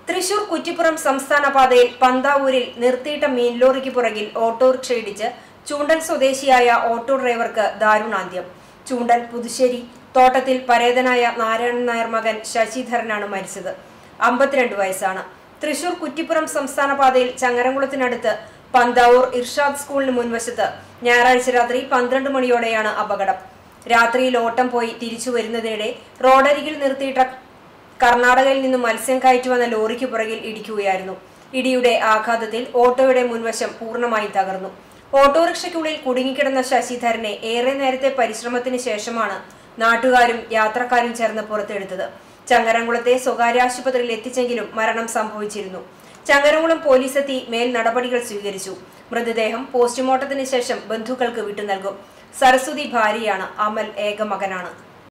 തൃശൂർ കുറ്റിപ്പുറം സംസ്ഥാന പാതയിൽ പന്താവൂരിൽ നിർത്തിയിട്ട മീൻ ലോറിക്ക് പുറകിൽ ഓട്ടോറിക്ഷ ഇടിച്ച് ചൂണ്ടൽ സ്വദേശിയായ ഓട്ടോ ഡ്രൈവർക്ക് ദാരുണാന്ത്യം ചൂണ്ടൽ പുതുശ്ശേരി തോട്ടത്തിൽ പരേതനായ നാരായണൻ നായർ മകൻ ശശിധരനാണ് മരിച്ചത് അമ്പത്തിരണ്ട് വയസ്സാണ് തൃശൂർ കുറ്റിപ്പുറം സംസ്ഥാന പാതയിൽ ചങ്ങരംകുളത്തിനടുത്ത് പന്താവൂർ ഇർഷാദ് സ്കൂളിന് മുൻവശത്ത് ഞായറാഴ്ച രാത്രി പന്ത്രണ്ട് മണിയോടെയാണ് അപകടം രാത്രിയിൽ ഓട്ടം പോയി തിരിച്ചു വരുന്നതിനിടെ റോഡരികിൽ നിർത്തിയിട്ട കർണാടകയിൽ നിന്നും മത്സ്യം കയറ്റി വന്ന ലോറിക്ക് പുറകിൽ ഇടിക്കുകയായിരുന്നു ഇടിയുടെ ആഘാതത്തിൽ ഓട്ടോയുടെ മുൻവശം പൂർണ്ണമായും തകർന്നു ഓട്ടോറിക്ഷയ്ക്കുള്ളിൽ കുടുങ്ങിക്കിടന്ന ശശിധരനെ ഏറെ നേരത്തെ പരിശ്രമത്തിന് ശേഷമാണ് നാട്ടുകാരും യാത്രക്കാരും ചേർന്ന് പുറത്തെടുത്തത് ചങ്ങരംകുളത്തെ സ്വകാര്യ ആശുപത്രിയിൽ എത്തിച്ചെങ്കിലും മരണം സംഭവിച്ചിരുന്നു ചങ്ങരംകുളം പോലീസ് എത്തി മേൽ നടപടികൾ സ്വീകരിച്ചു മൃതദേഹം പോസ്റ്റ്മോർട്ടത്തിന് ശേഷം ബന്ധുക്കൾക്ക് വിട്ടു നൽകും സരസ്വതി ഭാര്യയാണ് അമൽ ഏക മകനാണ്